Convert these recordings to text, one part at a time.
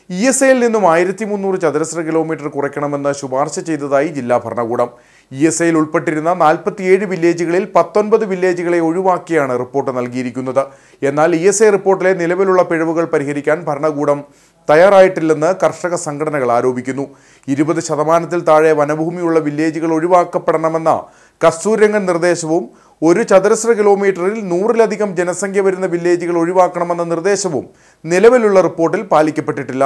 E S ഐയിൽ നിന്നും ആയിരത്തി മുന്നൂറ് ചതുരശ്ര കിലോമീറ്റർ കുറയ്ക്കണമെന്ന് ശുപാർശ ചെയ്തതായി ജില്ലാ ഭരണകൂടം ഇ എസ് ഐയിൽ ഉൾപ്പെട്ടിരുന്ന നാൽപ്പത്തിയേഴ് വില്ലേജുകളിൽ പത്തൊൻപത് വില്ലേജുകളെ ഒഴിവാക്കിയാണ് റിപ്പോർട്ട് നൽകിയിരിക്കുന്നത് എന്നാൽ ഇ എസ് ഐ റിപ്പോർട്ടിലെ നിലവിലുള്ള പിഴവുകൾ പരിഹരിക്കാൻ ഭരണകൂടം തയ്യാറായിട്ടില്ലെന്ന് കർഷക സംഘടനകൾ ആരോപിക്കുന്നു ഇരുപത് ശതമാനത്തിൽ താഴെ വനഭൂമിയുള്ള വില്ലേജുകൾ ഒഴിവാക്കപ്പെടണമെന്ന കസ്തൂരംഗൻ നിർദ്ദേശവും ഒരു ചതുരശ്ര കിലോമീറ്ററിൽ നൂറിലധികം ജനസംഖ്യ വരുന്ന വില്ലേജുകൾ ഒഴിവാക്കണമെന്ന നിർദ്ദേശവും നിലവിലുള്ള റിപ്പോർട്ടിൽ പാലിക്കപ്പെട്ടിട്ടില്ല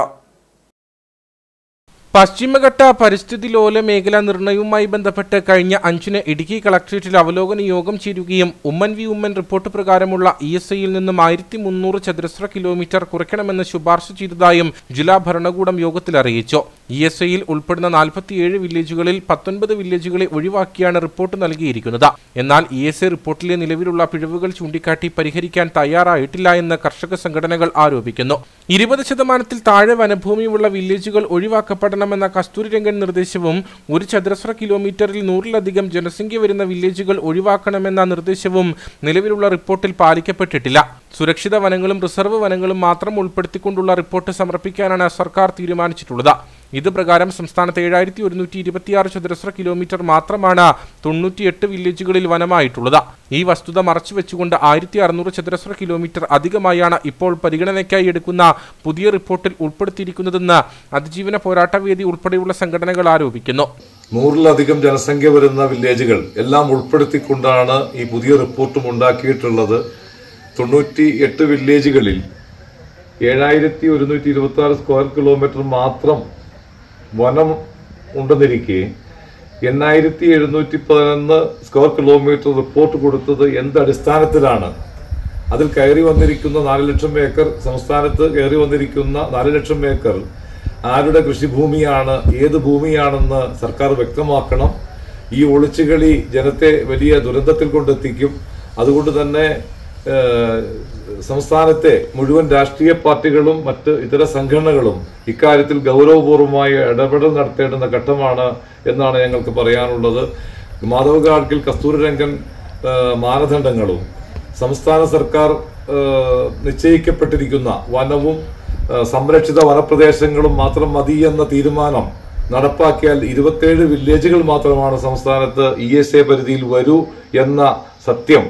പശ്ചിമഘട്ട പരിസ്ഥിതി ലോല മേഖലാ നിർണയവുമായി ബന്ധപ്പെട്ട് കഴിഞ്ഞ അഞ്ചിന് ഇടുക്കി കളക്ട്രേറ്റിൽ അവലോകന യോഗം ചേരുകയും ഉമ്മൻ വി ഉമ്മൻ റിപ്പോർട്ട് പ്രകാരമുള്ള ഇ എസ് ഐയിൽ നിന്നും ആയിരത്തി മുന്നൂറ് ചതുരശ്ര കിലോമീറ്റർ കുറയ്ക്കണമെന്ന് ശുപാർശ ചെയ്തതായും ജില്ലാ ഭരണകൂടം യോഗത്തിൽ അറിയിച്ചു ഇ എസ് ഐയിൽ ഉൾപ്പെടുന്ന നാൽപ്പത്തിയേഴ് വില്ലേജുകളിൽ പത്തൊൻപത് വില്ലേജുകളെ ഒഴിവാക്കിയാണ് റിപ്പോർട്ട് നൽകിയിരിക്കുന്നത് എന്നാൽ ഇ എസ് ഐ റിപ്പോർട്ടിലെ നിലവിലുള്ള പിഴവുകൾ ചൂണ്ടിക്കാട്ടി പരിഹരിക്കാൻ തയ്യാറായിട്ടില്ല എന്ന് കർഷക സംഘടനകൾ ആരോപിക്കുന്നു ഇരുപത് ശതമാനത്തിൽ താഴെ വനഭൂമിയുള്ള വില്ലേജുകൾ ഒഴിവാക്കപ്പെടണമെന്ന കസ്തൂരിരംഗൻ നിർദ്ദേശവും ഒരു ചതുരശ്ര കിലോമീറ്ററിൽ നൂറിലധികം ജനസംഖ്യ വരുന്ന വില്ലേജുകൾ ഒഴിവാക്കണമെന്ന നിർദ്ദേശവും നിലവിലുള്ള റിപ്പോർട്ടിൽ പാലിക്കപ്പെട്ടിട്ടില്ല സുരക്ഷിത വനങ്ങളും റിസർവ് വനങ്ങളും മാത്രം ഉൾപ്പെടുത്തിക്കൊണ്ടുള്ള റിപ്പോർട്ട് സമർപ്പിക്കാനാണ് സർക്കാർ തീരുമാനിച്ചിട്ടുള്ളത് ഇത് പ്രകാരം സംസ്ഥാനത്ത് ഏഴായിരത്തി ഒരുന്നൂറ്റി ഇരുപത്തിയാറ് ചതുരശ്ര കിലോമീറ്റർ മാത്രമാണ് തൊണ്ണൂറ്റിയെട്ട് വില്ലേജുകളിൽ വനമായിട്ടുള്ളത് ഈ വസ്തുത മറച്ചുവെച്ചുകൊണ്ട് ആയിരത്തി അറുന്നൂറ് ചതുരശ്ര കിലോമീറ്റർ അധികമായാണ് ഇപ്പോൾ പരിഗണനയ്ക്കായി എടുക്കുന്ന പുതിയ റിപ്പോർട്ടിൽ ഉൾപ്പെടുത്തിയിരിക്കുന്നതെന്ന് അതിജീവന പോരാട്ടവേദി ഉൾപ്പെടെയുള്ള സംഘടനകൾ ആരോപിക്കുന്നു നൂറിലധികം ജനസംഖ്യ വരുന്ന വില്ലേജുകൾ എല്ലാം ഉൾപ്പെടുത്തിക്കൊണ്ടാണ് ഈ പുതിയ റിപ്പോർട്ടും ഉണ്ടാക്കിയിട്ടുള്ളത് തൊണ്ണൂറ്റി എട്ട് വില്ലേജുകളിൽ ഏഴായിരത്തി ഒരുന്നൂറ്റി ഇരുപത്തി ആറ് സ്ക്വയർ കിലോമീറ്റർ മാത്രം വനം ഉണ്ടെന്നിരിക്കെ എണ്ണായിരത്തി എഴുന്നൂറ്റി പതിനൊന്ന് സ്ക്വയർ കിലോമീറ്റർ റിപ്പോർട്ട് കൊടുത്തത് എന്ത് അടിസ്ഥാനത്തിലാണ് അതിൽ കയറി വന്നിരിക്കുന്ന നാല് ലക്ഷം ഏക്കർ സംസ്ഥാനത്ത് കയറി വന്നിരിക്കുന്ന നാല് ലക്ഷം ഏക്കർ ആരുടെ കൃഷിഭൂമിയാണ് ഏത് ഭൂമിയാണെന്ന് സർക്കാർ വ്യക്തമാക്കണം ഈ ഒളിച്ചുകളി ജനത്തെ വലിയ ദുരന്തത്തിൽ കൊണ്ടെത്തിക്കും അതുകൊണ്ട് തന്നെ ഏഹ്, സംസ്ഥാനത്തെ മുഴുവൻ രാഷ്ട്രീയ പാർട്ടികളും മറ്റ് ഇതര സംഘടനകളും ഇക്കാര്യത്തിൽ ഗൗരവപൂർവമായ ഇടപെടൽ നടത്തേണ്ടുന്ന ഘട്ടമാണ് എന്നാണ് ഞങ്ങൾക്ക് പറയാനുള്ളത് മാധവ് ഗാഡ്ഗിൽ കസ്തൂരരംഗൻ ഏഹ്, മാനദണ്ഡങ്ങളും സംസ്ഥാന സർക്കാർ ഏഹ്, നിശ്ചയിക്കപ്പെട്ടിരിക്കുന്ന വനവും ഏഹ്, സംരക്ഷിത വനപ്രദേശങ്ങളും മാത്രം മതി എന്ന തീരുമാനം നടപ്പാക്കിയാൽ ഇരുപത്തേഴ് വില്ലേജുകൾ മാത്രമാണ് സംസ്ഥാനത്ത് ഇ എസ് എ പരിധിയിൽ വരൂ എന്ന സത്യം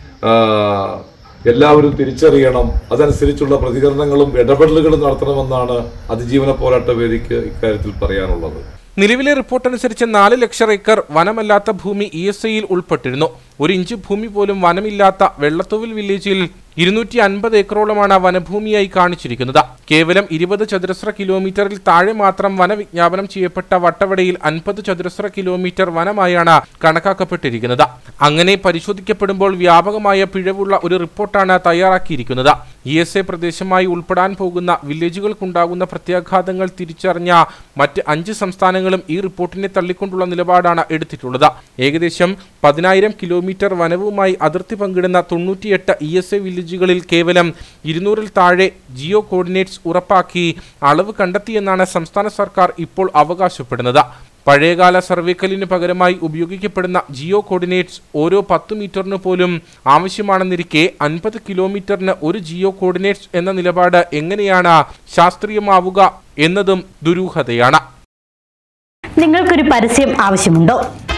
ആഹ്, എല്ലാവരും തിരിച്ചറിയണം അതനുസരിച്ചുള്ള പ്രതികരണങ്ങളും ഇടപെടലുകളും നടത്തണമെന്നാണ് അതിജീവന പോരാട്ട വേദിക്ക് ഇക്കാര്യത്തിൽ പറയാനുള്ളത് നിലവിലെ റിപ്പോർട്ട് അനുസരിച്ച് നാല് ലക്ഷം ഏക്കർ വനമല്ലാത്ത ഭൂമി ഇ എസ് ഐയിൽ ഉൾപ്പെട്ടിരുന്നു ഒരു ഇഞ്ച് ഭൂമി പോലും വനമില്ലാത്ത വെള്ളത്തൂവിൽ വില്ലേജിൽ ഇരുന്നൂറ്റി അൻപത് ഏക്കറോളമാണ് വനഭൂമിയായി കാണിച്ചിരിക്കുന്നത് കേവലം ഇരുപത് ചതുരശ്ര കിലോമീറ്ററിൽ താഴെ മാത്രം വനവിജ്ഞാപനം ചെയ്യപ്പെട്ട വട്ടവടയിൽ അൻപത് ചതുരശ്ര കിലോമീറ്റർ വനമായാണ് കണക്കാക്കപ്പെട്ടിരിക്കുന്നത് അങ്ങനെ പരിശോധിക്കപ്പെടുമ്പോൾ വ്യാപകമായ പിഴവുള്ള ഒരു റിപ്പോർട്ടാണ് തയ്യാറാക്കിയിരിക്കുന്നത് ഇ എസ് എ പ്രദേശമായി ഉൾപ്പെടാൻ പോകുന്ന വില്ലേജുകൾക്കുണ്ടാകുന്ന പ്രത്യാഘാതങ്ങൾ തിരിച്ചറിഞ്ഞ മറ്റ് അഞ്ച് സംസ്ഥാനങ്ങളും ഈ റിപ്പോർട്ടിനെ തള്ളിക്കൊണ്ടുള്ള നിലപാടാണ് എടുത്തിട്ടുള്ളത് ഏകദേശം പതിനായിരം കിലോമീറ്റർ വനവുമായി അതിർത്തി പങ്കിടുന്ന തൊണ്ണൂറ്റിയെട്ട് ഇ എസ് എ വില്ലേജുകളിൽ കേവലം ഇരുന്നൂറിൽ താഴെ ജിയോ കോർഡിനേറ്റ്സ് ഉറപ്പാക്കി അളവ് കണ്ടെത്തിയെന്നാണ് സംസ്ഥാന സർക്കാർ ഇപ്പോൾ അവകാശപ്പെടുന്നത് പഴയകാല സർവേക്കല്ലിന് പകരമായി ഉപയോഗിക്കപ്പെടുന്ന ജിയോ കോർഡിനേറ്റ്സ് ഓരോ പത്ത് മീറ്ററിന് പോലും ആവശ്യമാണെന്നിരിക്കെ അൻപത് കിലോമീറ്ററിന് ഒരു ജിയോ കോർഡിനേറ്റ്സ് എന്ന നിലപാട് എങ്ങനെയാണ് ശാസ്ത്രീയമാവുക എന്നതും ദുരൂഹതയാണ് നിങ്ങൾക്കൊരു പരസ്യം ആവശ്യമുണ്ടോ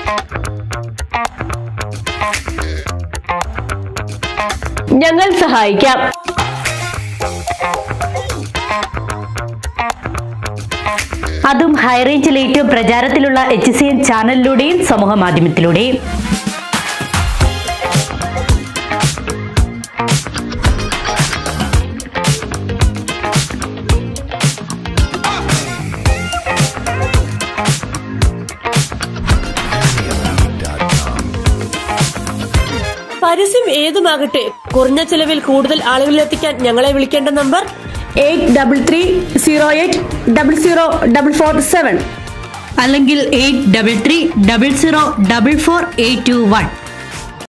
ഞങ്ങൾ സഹായിക്കാം അതും ഹൈറേഞ്ചിൽ ഏറ്റവും പ്രചാരത്തിലുള്ള എച്ച് സി എൻ ചാനലിലൂടെയും സമൂഹ മാധ്യമത്തിലൂടെയും പരസ്യം ഏതുമാകട്ടെ കുറഞ്ഞ ചെലവിൽ കൂടുതൽ ആളുകളിലെത്തിക്കാൻ ഞങ്ങളെ വിളിക്കേണ്ട number eight double three zero eight double zero double four seven അല്ലെങ്കിൽ eight double three double zero double four eight two one